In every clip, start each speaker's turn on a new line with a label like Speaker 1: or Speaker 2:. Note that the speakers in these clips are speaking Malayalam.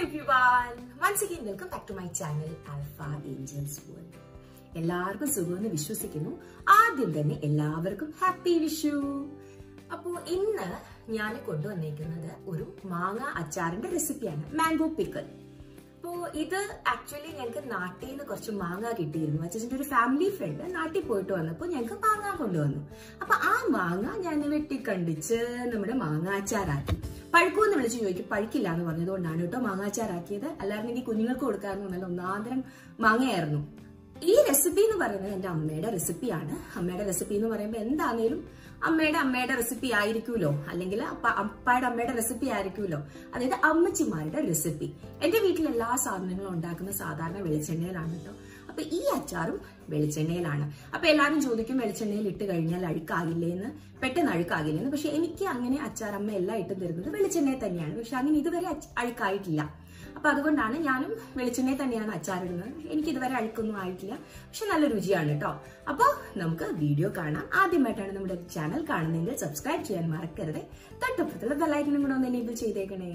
Speaker 1: everyone. Once again, welcome back to my channel Alpha Angels World. എല്ലാവർക്കും സുഖമെന്ന് വിശ്വസിക്കുന്നു ആദ്യം തന്നെ എല്ലാവർക്കും ഹാപ്പി വിഷു അപ്പോ ഇന്ന് ഞാൻ കൊണ്ടുവന്നേക്കുന്നത് ഒരു മാങ്ങ അച്ചാറിന്റെ റെസിപ്പിയാണ് മാംഗോ പിക്കൽ അപ്പോ ഇത് ആക്ച്വലി ഞങ്ങൾക്ക് നാട്ടിൽ നിന്ന് കുറച്ച് മാങ്ങ കിട്ടിയിരുന്നു അച്ഛൻ്റെ ഒരു ഫാമിലി ഫ്രണ്ട് നാട്ടിൽ പോയിട്ട് വന്നപ്പോൾ ഞങ്ങൾക്ക് മാങ്ങ കൊണ്ടുവന്നു അപ്പൊ ആ മാങ്ങ ഞാൻ വെട്ടിക്കണ്ടിച്ച് നമ്മുടെ മാങ്ങ അച്ചാറാക്കി പഴുക്കുമെന്ന് വിളിച്ച് ചോദിക്കും പഴുക്കില്ല എന്ന് പറഞ്ഞതുകൊണ്ടാണ് കേട്ടോ മാങ്ങ അച്ചാറാക്കിയത് അല്ലായിരുന്നെങ്കിൽ കുഞ്ഞുങ്ങൾക്ക് കൊടുക്കാറുണ്ട് നല്ല ഒന്നാന്തരം മാങ്ങയായിരുന്നു ഈ റെസിപ്പി എന്ന് പറയുന്നത് എന്റെ അമ്മയുടെ റെസിപ്പിയാണ് അമ്മയുടെ റെസിപ്പി എന്ന് പറയുമ്പോൾ എന്താണേലും അമ്മയുടെ അമ്മയുടെ റെസിപ്പി ആയിരിക്കുമല്ലോ അല്ലെങ്കിൽ അപ്പ- അപ്പായുടെ അമ്മയുടെ റെസിപ്പി ആയിരിക്കുമല്ലോ അതായത് അമ്മച്ചിമാരുടെ റെസിപ്പി എന്റെ വീട്ടിൽ എല്ലാ സാധനങ്ങളും ഉണ്ടാക്കുന്ന സാധാരണ വെളിച്ചെണ്ണയിലാണ് കേട്ടോ അപ്പൊ ഈ അച്ചാറും വെളിച്ചെണ്ണയിലാണ് അപ്പൊ എല്ലാവരും ചോദിക്കും വെളിച്ചെണ്ണയിൽ ഇട്ട് കഴിഞ്ഞാൽ അഴുക്കാകില്ലേ എന്ന് പെട്ടെന്ന് അഴുക്കാകില്ലേ എന്ന് പക്ഷെ എനിക്ക് അങ്ങനെ അച്ചാർ അമ്മ എല്ലാം ഇട്ട് തരുന്നത് വെളിച്ചെണ്ണയിൽ തന്നെയാണ് പക്ഷെ അങ്ങനെ ഇതുവരെ അച്ച- അഴുക്കായിട്ടില്ല അപ്പൊ അതുകൊണ്ടാണ് ഞാനും വെളിച്ചെണ്ണയിൽ തന്നെയാണ് അച്ചാറിടുന്നത് എനിക്ക് ഇതുവരെ അഴുക്കൊന്നും ആയിട്ടില്ല പക്ഷെ നല്ല രുചിയാണ് കേട്ടോ അപ്പോൾ നമുക്ക് വീഡിയോ കാണാം ആദ്യമായിട്ടാണ് നമ്മുടെ ചാനൽ കാണുന്നതെങ്കിൽ സബ്സ്ക്രൈബ് ചെയ്യാൻ മറക്കരുത് തൊട്ടപ്പുറത്തുള്ള ബെല്ലൈക്കനും കൂടെ ഒന്ന് എനേബിൾ ചെയ്തേക്കണേ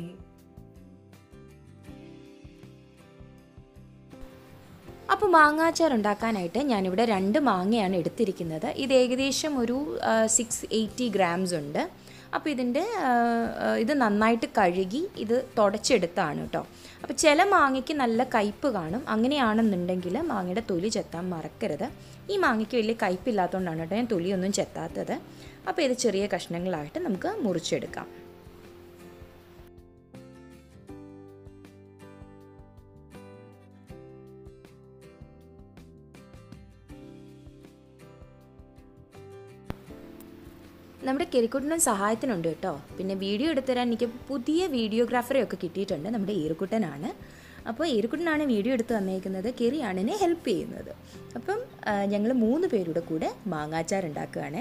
Speaker 2: അപ്പോൾ മാങ്ങാച്ചാർ ഉണ്ടാക്കാനായിട്ട് ഞാനിവിടെ രണ്ട് മാങ്ങയാണ് എടുത്തിരിക്കുന്നത് ഇത് ഏകദേശം ഒരു സിക്സ് എയ്റ്റി ഗ്രാംസ് ഉണ്ട് അപ്പോൾ ഇതിൻ്റെ ആ, ആ, ഇത് നന്നായിട്ട് കഴുകി ഇത് തുടച്ചെടുത്താണ് കേട്ടോ അപ്പോൾ ചില മാങ്ങയ്ക്ക് നല്ല കയ്പ്പ് കാണും അങ്ങനെയാണെന്നുണ്ടെങ്കിൽ മാങ്ങയുടെ തൊലി ചെത്താൻ മറക്കരുത് ഈ മാങ്ങയ്ക്ക് വലിയ കയ്പ്പില്ലാത്തതുകൊണ്ടാണ് കേട്ടോ ഞാൻ തൊലിയൊന്നും ചെത്താത്തത് അപ്പോൾ ഇത് ചെറിയ കഷ്ണങ്ങളായിട്ട് നമുക്ക് മുറിച്ചെടുക്കാം നമ്മുടെ കെരിക്കുട്ടനും സഹായത്തിനുണ്ട് കേട്ടോ പിന്നെ വീഡിയോ എടുത്തുതരാൻ എനിക്ക് പുതിയ വീഡിയോഗ്രാഫറെയൊക്കെ കിട്ടിയിട്ടുണ്ട് നമ്മുടെ ഈറുക്കുട്ടനാണ് അപ്പോൾ ഈറുക്കുട്ടനാണ് വീഡിയോ എടുത്ത് തന്നേക്കുന്നത് കെറിയാണ് എന്നെ ഹെൽപ്പ് ചെയ്യുന്നത് അപ്പം ഞങ്ങൾ മൂന്ന് പേരുടെ കൂടെ മാങ്ങാച്ചാർ ഉണ്ടാക്കുകയാണേ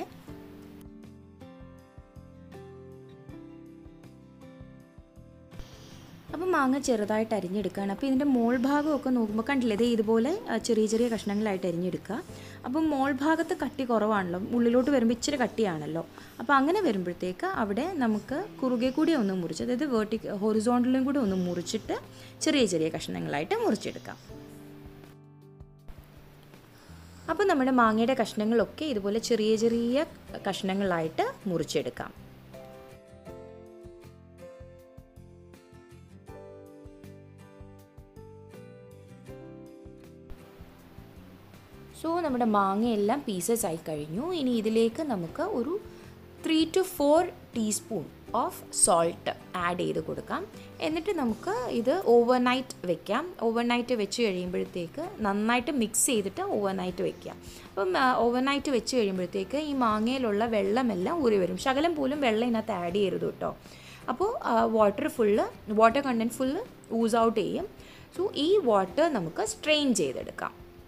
Speaker 2: അപ്പം മാങ്ങ ചെറുതായിട്ട് അരിഞ്ഞെടുക്കുകയാണ് അപ്പോൾ ഇതിൻ്റെ മോൾ ഭാഗമൊക്കെ നോക്കുമ്പോൾ കണ്ടില്ലേ ദേ ഇതുപോലെ ആ, ചെറിയ ചെറിയ കഷ്ണങ്ങളായിട്ട് അരിഞ്ഞെടുക്കുക അപ്പം മോൾ ഭാഗത്ത് കട്ടി കുറവാണല്ലോ ഉള്ളിലോട്ട് വരുമ്പോൾ ഇച്ചിരി കട്ടിയാണല്ലോ അപ്പോൾ അങ്ങനെ വരുമ്പോഴത്തേക്ക് അവിടെ നമുക്ക് കുറുകെ കൂടി ഒന്ന് മുറിച്ച് അതായത് വേർട്ടി ഹൊറിസോണ്ടലും കൂടി ഒന്ന് മുറിച്ചിട്ട് ചെറിയ ചെറിയ കഷ്ണങ്ങളായിട്ട് മുറിച്ചെടുക്കാം അപ്പോൾ നമ്മുടെ മാങ്ങയുടെ കഷ്ണങ്ങളൊക്കെ ഇതുപോലെ ചെറിയ ചെറിയ കഷ്ണങ്ങളായിട്ട് മുറിച്ചെടുക്കാം സോ നമ്മുടെ മാങ്ങയെല്ലാം പീസസ് ആയി കഴിഞ്ഞു ഇനി ഇതിലേക്ക് നമുക്ക് ഒരു three to four teaspoon of salt add ചെയ്ത് കൊടുക്കാം എന്നിട്ട് നമുക്ക് ഇത് ഓവർനൈറ്റ് വെക്കാം ഓവർനൈറ്റ് വെച്ച് കഴിയുമ്പോഴത്തേക്ക് നന്നായിട്ട് മിക്സ് ചെയ്തിട്ട് ഓവർനൈറ്റ് വെക്കാം അപ്പം ഓവർനൈറ്റ് വെച്ച് കഴിയുമ്പോഴത്തേക്ക് ഈ മാങ്ങയിലുള്ള വെള്ളമെല്ലാം ഊറി വരും ശകലം പോലും വെള്ളം ഇതിനകത്ത് ആഡ് ചെയ്യരുത് കേട്ടോ അപ്പോൾ water full water content full ooze out ചെയ്യും സോ ഈ വാട്ടർ നമുക്ക് സ്ട്രെയിൻ ചെയ്തെടുക്കാം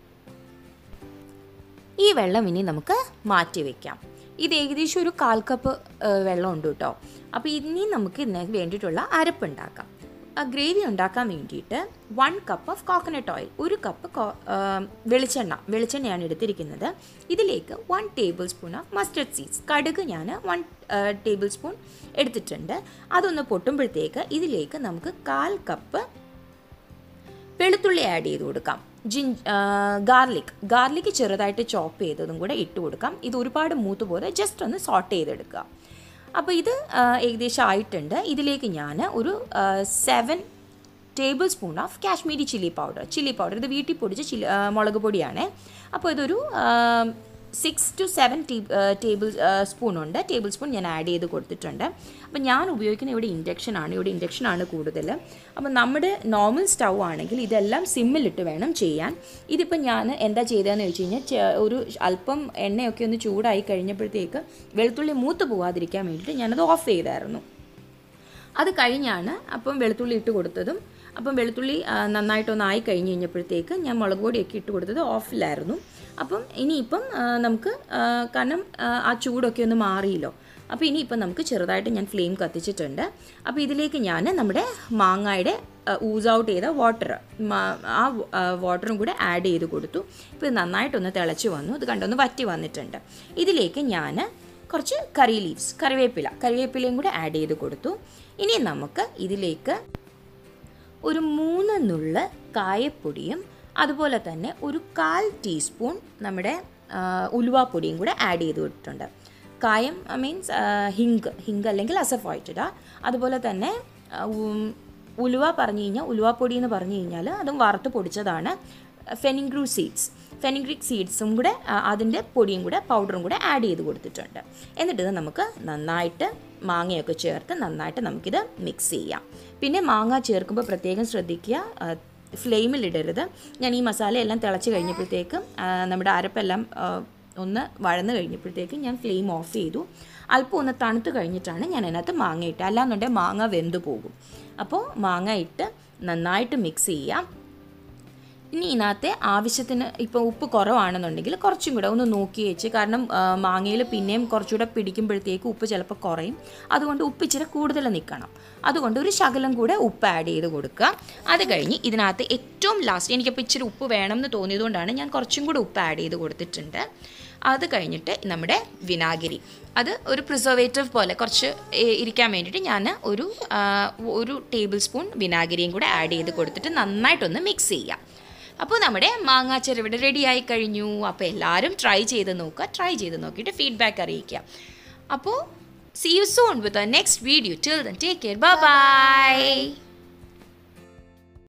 Speaker 2: ഈ വെള്ളം ഇനി നമുക്ക് മാറ്റി വെക്കാം ഇത് ഏകദേശം ഒരു കാൽ കപ്പ് വെള്ളം ഉണ്ട് കേട്ടോ അപ്പോൾ ഇനി നമുക്ക് ഇതിന് വേണ്ടിയിട്ടുള്ള അരപ്പുണ്ടാക്കാം ആ ഗ്രേവി ഉണ്ടാക്കാൻ വേണ്ടിയിട്ട് one cup of coconut oil ഒരു കപ്പ് വെളിച്ചെണ്ണ വെളിച്ചെണ്ണയാണ് എടുത്തിരിക്കുന്നത് ഇതിലേക്ക് one tablespoon of mustard seeds കടുക് ഞാൻ വൺ ടേബിൾ സ്പൂൺ എടുത്തിട്ടുണ്ട് അതൊന്ന് പൊട്ടുമ്പോഴത്തേക്ക് ഇതിലേക്ക് നമുക്ക് കാൽ കപ്പ് വെളുത്തുള്ളി ആഡ് ചെയ്ത് കൊടുക്കാം ജിൻ ഗാർലിക് ഗാർലിക് ചെറുതായിട്ട് ചോപ്പ് ചെയ്തതും കൂടെ ഇട്ട് കൊടുക്കാം ഇത് ഒരുപാട് മൂത്ത് പോലെ ജസ്റ്റ് ഒന്ന് സോട്ട് ചെയ്തെടുക്കുക അപ്പോൾ ഇത് ആ, ഏകദേശം ആയിട്ടുണ്ട് ഇതിലേക്ക് ഞാൻ ഒരു seven tablespoon of Kashmiri chilli powder chilli powder ഇത് വീട്ടിൽ പൊടിച്ച ചില്ലി ആ, മുളക് പൊടിയാണ് അപ്പോൾ ഇതൊരു സിക്സ് ടു സെവൻ ടീ ടേബിൾ സ്പൂൺ ഉണ്ട് ടേബിൾ സ്പൂൺ ഞാൻ ആഡ് ചെയ്ത് കൊടുത്തിട്ടുണ്ട് അപ്പോൾ ഞാൻ ഉപയോഗിക്കുന്ന ഇവിടെ ഇൻഡക്ഷൻ ആണ് ഇവിടെ ഇൻഡക്ഷൻ ആണ് കൂടുതൽ അപ്പോൾ നമ്മുടെ നോർമൽ സ്റ്റൗ ആണെങ്കിൽ ഇതെല്ലാം സിമ്മിലിട്ട് വേണം ചെയ്യാൻ ഇതിപ്പോൾ ഞാൻ എന്താ ചെയ്തതെന്ന് വെച്ച് കഴിഞ്ഞാൽ ചെ- ഒരു അല്പം എണ്ണയൊക്കെ ഒന്ന് ചൂടായി കഴിഞ്ഞപ്പോഴത്തേക്ക് വെളുത്തുള്ളി മൂത്ത് പോകാതിരിക്കാൻ വേണ്ടിയിട്ട് ഞാനത് ഓഫ് ചെയ്തായിരുന്നു അത് കഴിഞ്ഞാണ് അപ്പം വെളുത്തുള്ളി ഇട്ട് കൊടുത്തതും അപ്പം വെളുത്തുള്ളി ആ, നന്നായിട്ടൊന്ന് ആയി കഴിഞ്ഞ് കഴിഞ്ഞപ്പോഴത്തേക്ക് ഞാൻ മുളക് പൊടിയൊക്കെ ഇട്ട് കൊടുത്തത് ഓഫിലായിരുന്നു അപ്പം ഇനിയിപ്പം ആ, നമുക്ക് ആ, കാരണം ആ, ആ ചൂടൊക്കെ ഒന്ന് മാറിയല്ലോ അപ്പോൾ ഇനിയിപ്പം നമുക്ക് ചെറുതായിട്ട് ഞാൻ ഫ്ലെയിം കത്തിച്ചിട്ടുണ്ട് അപ്പോൾ ഇതിലേക്ക് ഞാൻ നമ്മുടെ മാങ്ങയുടെ ഊസ് ഔട്ട് ചെയ്ത വാട്ടർ ആ വാട്ടറും കൂടെ ആഡ് ചെയ്ത് കൊടുത്തു ഇപ്പോൾ ഇത് നന്നായിട്ടൊന്ന് തിളച്ച് വന്നു ഇത് കണ്ടൊന്ന് വറ്റി വന്നിട്ടുണ്ട് ഇതിലേക്ക് ഞാൻ കുറച്ച് കറി ലീവ്സ് കറിവേപ്പില കറിവേപ്പിലയും കൂടെ ആഡ് ചെയ്ത് കൊടുത്തു ഇനി നമുക്ക് ഇതിലേക്ക് ഒരു മൂന്ന് നുള്ള് കായപ്പൊടിയും അതുപോലെ തന്നെ ഒരു കാൽ ടീസ്പൂൺ നമ്മുടെ ആ, ഉലുവാപ്പൊടിയും കൂടെ ആഡ് ചെയ്ത് കൊടുത്തിട്ടുണ്ട് കായം മീൻസ് ഹിങ്ക് ഹിങ്ക് അല്ലെങ്കിൽ അസഫോയിറ്റഡ അതുപോലെ തന്നെ ആ, ഉം, ഉലുവ പറഞ്ഞു കഴിഞ്ഞാൽ ഉലുവാപ്പൊടി എന്ന് പറഞ്ഞു കഴിഞ്ഞാൽ അതും വറുത്ത് പൊടിച്ചതാണ് ഫെനിഗ്രൂ സീഡ്സ് ഫെനിഗ്രിക് സീഡ്സും കൂടെ ആ, അതിൻ്റെ പൊടിയും കൂടെ പൗഡറും കൂടെ ആഡ് ചെയ്ത് കൊടുത്തിട്ടുണ്ട് എന്നിട്ട് ഇത് നമുക്ക് നന്നായിട്ട് മാങ്ങയൊക്കെ ചേർത്ത് നന്നായിട്ട് നമുക്കിത് മിക്സ് ചെയ്യാം പിന്നെ മാങ്ങ ചേർക്കുമ്പോൾ പ്രത്യേകം ശ്രദ്ധിക്കുക ആ, ഫ്ലെയിമിലിടരുത് ഞാൻ ഈ മസാല എല്ലാം തിളച്ച് കഴിഞ്ഞപ്പോഴത്തേക്കും ആ, നമ്മുടെ അരപ്പെല്ലാം ആ, ഒന്ന് വഴന്ന് കഴിഞ്ഞപ്പോഴത്തേക്കും ഞാൻ ഫ്ലെയിം ഓഫ് ചെയ്തു അല്പം ഒന്ന് തണുത്ത് കഴിഞ്ഞിട്ടാണ് ഞാൻ അതിനകത്ത് മാങ്ങ ഇട്ട് അല്ലാന്നുണ്ടെങ്കിൽ മാങ്ങ വെന്ത് പോകും അപ്പോൾ മാങ്ങ ഇട്ട് നന്നായിട്ട് മിക്സ് ചെയ്യാം ഇനി ഇതിനകത്തെ ആവശ്യത്തിന് ഇപ്പോൾ ഉപ്പ് കുറവാണെന്നുണ്ടെങ്കിൽ കുറച്ചും കൂടെ ഒന്ന് നോക്കി വെച്ച് കാരണം മാങ്ങയിൽ പിന്നെയും കുറച്ചുകൂടെ പിടിക്കുമ്പോഴത്തേക്ക് ഉപ്പ് ചിലപ്പോൾ കുറയും അതുകൊണ്ട് ഉപ്പ് ഇച്ചിരി കൂടുതൽ നിൽക്കണം അതുകൊണ്ട് ഒരു ശകലം കൂടെ ഉപ്പ് ആഡ് ചെയ്ത് കൊടുക്കുക അത് കഴിഞ്ഞ് ഇതിനകത്ത് ഏറ്റവും ലാസ്റ്റ് എനിക്കപ്പോൾ ഇച്ചിരി ഉപ്പ് വേണം എന്ന് തോന്നിയതുകൊണ്ടാണ് ഞാൻ കുറച്ചും കൂടെ ഉപ്പ് ആഡ് ചെയ്ത് കൊടുത്തിട്ടുണ്ട് അത് കഴിഞ്ഞിട്ട് നമ്മുടെ വിനാഗിരി അത് ഒരു പ്രിസർവേറ്റീവ് പോലെ കുറച്ച് ഏ- ഇരിക്കാൻ വേണ്ടിയിട്ട് ഞാൻ ഒരു ആ, ഒരു ടേബിൾ സ്പൂൺ വിനാഗിരിയും കൂടെ ആഡ് ചെയ്ത് കൊടുത്തിട്ട് നന്നായിട്ടൊന്ന് മിക്സ് ചെയ്യാം അപ്പോൾ നമ്മുടെ മാങ്ങാച്ചർ ഇവിടെ റെഡി ആയി കഴിഞ്ഞു അപ്പോൾ എല്ലാവരും ട്രൈ ചെയ്ത് നോക്കുക ട്രൈ ചെയ്ത് നോക്കിയിട്ട് ഫീഡ്ബാക്ക് അറിയിക്കുക അപ്പോൾ see you soon with next video till then take care by